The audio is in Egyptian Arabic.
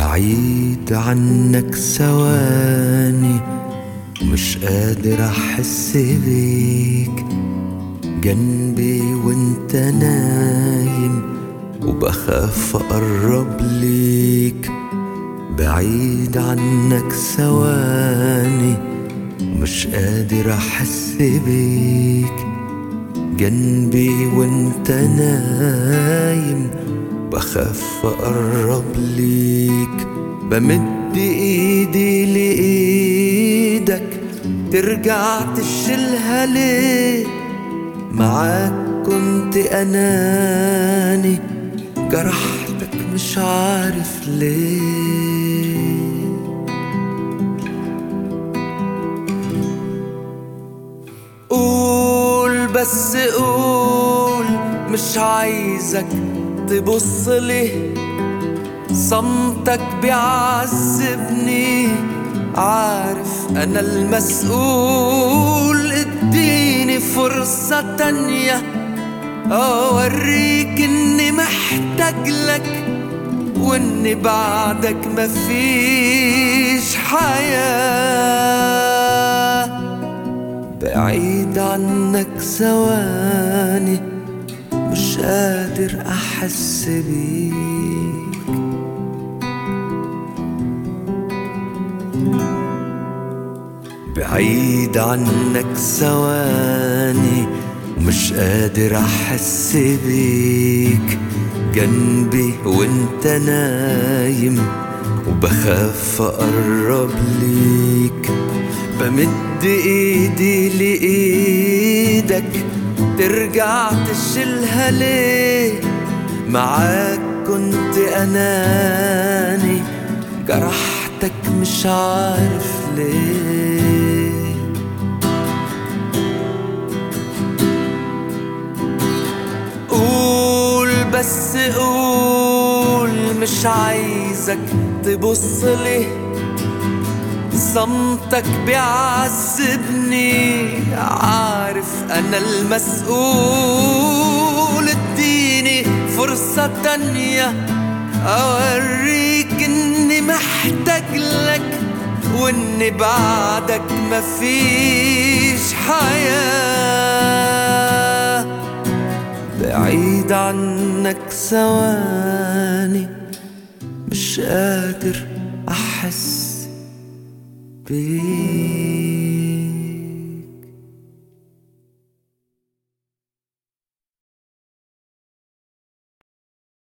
بعيد عنك ثواني ومش قادر احس بيك جنبي وانت نايم وبخاف اقرب ليك بعيد عنك ثواني ومش قادر احس بيك جنبي وانت نايم بخاف اقرب ليك بمد ايدي لايدك ترجع تشيلها ليه معاك كنت اناني جرحتك مش عارف ليه قول بس قول مش عايزك تبص ليه صمتك بيعذبني عارف انا المسؤول اديني فرصة تانية اوريك اني محتاج لك واني بعدك مفيش حياة بعيد عنك ثواني مش قادر احس بيك بعيد عنك ثواني مش قادر احس بيك جنبي وانت نايم وبخاف اقرب ليك بمد ايدي لايدك ترجع تشيلها ليه معاك كنت اناني جرحتك مش عارف ليه قول بس قول مش عايزك تبص ليه صمتك بيعذبني عارف انا المسؤول اديني فرصة تانية اوريك اني محتاج لك واني بعدك مفيش حياة بعيد عنك ثواني مش قادر احس بيك